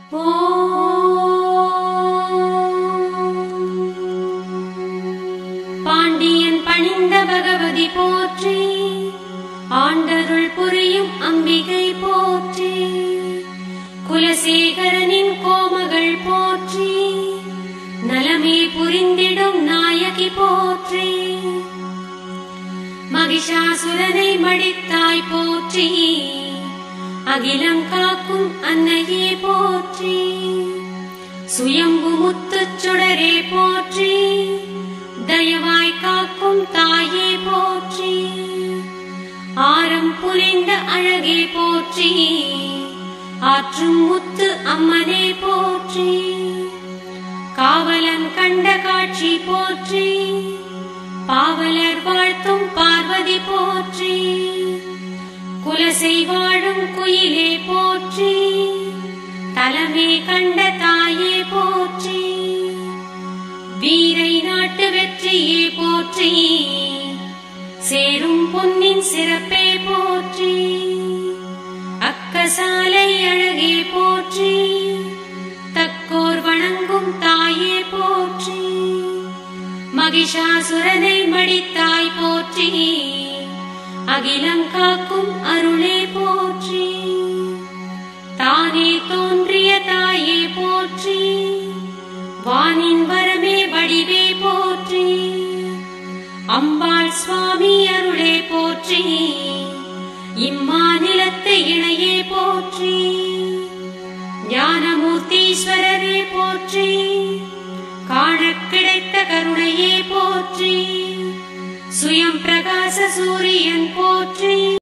பாண்டியன் பணிந்த பகவதி போற்றி ஆண்டருள் புரியும் அம்பிகை போற்றி குலசேகரனின் கோமகள் போற்றி நலமே புரிந்திடும் நாயகி போற்றி மகிஷாசுரனை மடித்தாய் போற்றி அகிலம் காக்கும் அன்னையே போற்றி சுயம்பு முத்துச் சுடரே போற்றி தயவாய் காக்கும் தாயே போற்றி ஆரம் புரிந்த அழகே போற்றி ஆற்றும் முத்து அம்மனே போற்றி காவலன் கண்ட காட்சி போற்றி பாவலர் வாழ்த்தும் பார்வதி போற்றி குலசை வாழும் குயிலே போற்றி தலமே கண்ட தாயே போற்றி வீரை நாட்டு வெற்றியே போற்றி சேரும் பொன்னின் சிறப்பே போற்றி அக்கசாலை அழகே போற்றி தக்கோர் வணங்கும் தாயே போற்றி மகிஷாசுரனை மடித்தாய் போற்றி அகிலம் காக்கும் அருளே போற்றி தானே தோன்றிய தாயே போற்றி வானின் வரமே வடிவே போற்றி அம்பாள் சுவாமி அருளே போற்றி இம்மாநிலத்து இணையே போற்றி ஞானமூர்த்தீஸ்வரரே போற்றி காணக் கிடைத்த கருணையே போற்றி சுயம் பிரகாச சூரியன் போற்றி